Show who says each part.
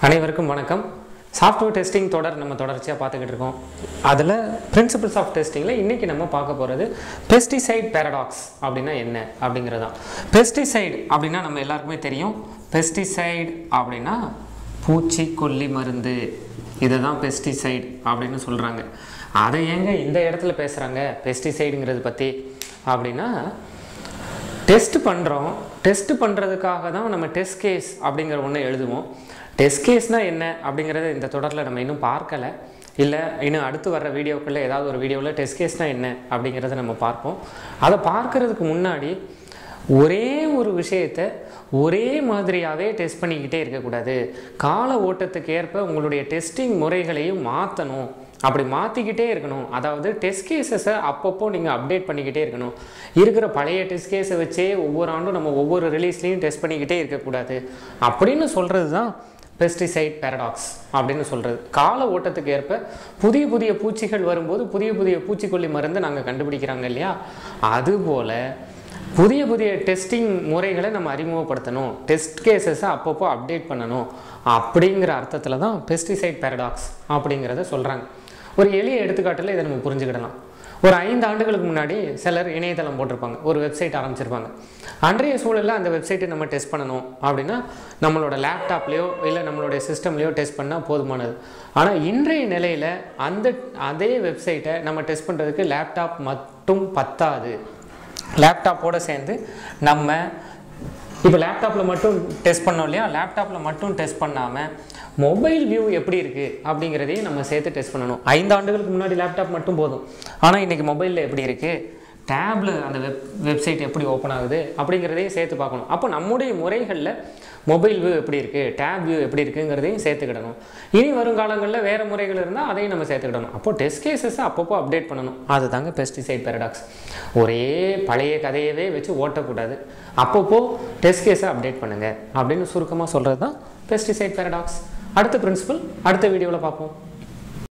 Speaker 1: அனைவருக்கும் வணக்கம் software testing தொடர் நம்ம தொடர்ச்சியாக பார்த்துக்கிட்டு இருக்கோம் அதில் பிரின்சிபல்ஸ் ஆஃப் டெஸ்டிங்கில் இன்றைக்கி நம்ம பார்க்க போகிறது பெஸ்டிசைட் பேரடாக்ஸ் அப்படின்னா என்ன அப்படிங்கிறது தான் பெஸ்டிசைட் அப்படின்னா நம்ம எல்லாருக்குமே தெரியும் பெஸ்டிசைட் அப்படின்னா பூச்சிக்கொல்லி மருந்து இதை தான் பெஸ்டிசைட் அப்படின்னு சொல்கிறாங்க அதை ஏங்க இந்த இடத்துல பேசுகிறாங்க பெஸ்டிசைடுங்கிறது பற்றி அப்படின்னா டெஸ்ட் பண்ணுறோம் டெஸ்ட் பண்ணுறதுக்காக தான் நம்ம டெஸ்ட் கேஸ் அப்படிங்கிற ஒன்று எழுதுவோம் டெஸ்ட் கேஸ்னால் என்ன அப்படிங்கிறத இந்த தொடரில் நம்ம இன்னும் பார்க்கலை இல்லை இன்னும் அடுத்து வர்ற வீடியோக்களில் ஏதாவது ஒரு வீடியோவில் டெஸ்ட் கேஸ்னால் என்ன அப்படிங்கிறத நம்ம பார்ப்போம் அதை பார்க்கறதுக்கு முன்னாடி ஒரே ஒரு விஷயத்தை ஒரே மாதிரியாகவே டெஸ்ட் பண்ணிக்கிட்டே இருக்கக்கூடாது கால ஓட்டத்துக்கு ஏற்ப உங்களுடைய டெஸ்டிங் முறைகளையும் மாற்றணும் அப்படி மாற்றிக்கிட்டே இருக்கணும் அதாவது டெஸ்ட் கேசஸை அப்பப்போ நீங்கள் அப்டேட் பண்ணிக்கிட்டே இருக்கணும் இருக்கிற பழைய டெஸ்ட் கேஸை வச்சே ஒவ்வொரு ஆண்டும் நம்ம ஒவ்வொரு ரிலீஸ்லையும் டெஸ்ட் பண்ணிக்கிட்டே இருக்கக்கூடாது அப்படின்னு சொல்கிறது தான் பெஸ்டிசைட் பேரடாக்ஸ் அப்படின்னு சொல்கிறது கால ஓட்டத்துக்கு ஏற்ப புதிய புதிய பூச்சிகள் வரும்போது புதிய புதிய பூச்சிக்கொல்லி மருந்து நாங்கள் கண்டுபிடிக்கிறாங்க இல்லையா அதுபோல் புதிய புதிய டெஸ்டிங் முறைகளை நம்ம அறிமுகப்படுத்தணும் டெஸ்ட் கேசஸை அப்பப்போ அப்டேட் பண்ணணும் அப்படிங்கிற அர்த்தத்தில் தான் பெஸ்டிசைட் பேரடாக்ஸ் அப்படிங்கிறத சொல்கிறாங்க ஒரு எளிய எடுத்துக்காட்டில் இதை நம்ம புரிஞ்சுக்கிடலாம் ஒரு ஐந்து ஆண்டுகளுக்கு முன்னாடி சிலர் இணையதளம் போட்டிருப்பாங்க ஒரு வெப்சைட் ஆரம்பிச்சிருப்பாங்க அன்றைய சூழலில் அந்த வெப்சைட்டை நம்ம டெஸ்ட் பண்ணணும் அப்படின்னா நம்மளோட லேப்டாப்லேயோ இல்லை நம்மளுடைய சிஸ்டம்லேயோ டெஸ்ட் பண்ணால் போதுமானது ஆனால் இன்றைய நிலையில் அந்த அதே வெப்சைட்டை நம்ம டெஸ்ட் பண்ணுறதுக்கு லேப்டாப் மட்டும் பத்தாது லேப்டாப்போடு சேர்ந்து நம்ம இப்போ லேப்டாப்பில் மட்டும் டெஸ்ட் பண்ணோம் இல்லையா லேப்டாப்பில் மட்டும் டெஸ்ட் பண்ணாமல் மொபைல் வியூ எப்படி இருக்குது அப்படிங்கிறதையும் நம்ம சேர்த்து டெஸ்ட் பண்ணணும் ஐந்து ஆண்டுகளுக்கு முன்னாடி லேப்டாப் மட்டும் போதும் ஆனால் இன்றைக்கி மொபைலில் எப்படி இருக்குது டேப்பில் அந்த வெப் வெப்சைட் எப்படி ஓப்பன் ஆகுது அப்படிங்கிறதையும் சேர்த்து பார்க்கணும் அப்போ நம்முடைய முறைகளில் மொபைல் வியூ எப்படி இருக்குது டேப் வியூ எப்படி இருக்குங்கிறதையும் சேர்த்துக்கிடணும் இனி வருங்காலங்களில் வேறு முறைகள் இருந்தால் அதையும் நம்ம சேர்த்துக்கிடணும் அப்போ டெஸ்ட் கேசஸை அப்பப்போ அப்டேட் பண்ணணும் அதுதாங்க பெஸ்டிசைட் பேரடாக்ஸ் ஒரே பழைய கதையவே வச்சு ஓட்டக்கூடாது அப்பப்போ டெஸ்ட் கேஸை அப்டேட் பண்ணுங்கள் அப்படின்னு சுருக்கமாக சொல்கிறது தான் பெஸ்டிசைட் பேரடாக்ஸ் அடுத்த பிரின்சிபல் அடுத்த வீடியோவில் பார்ப்போம்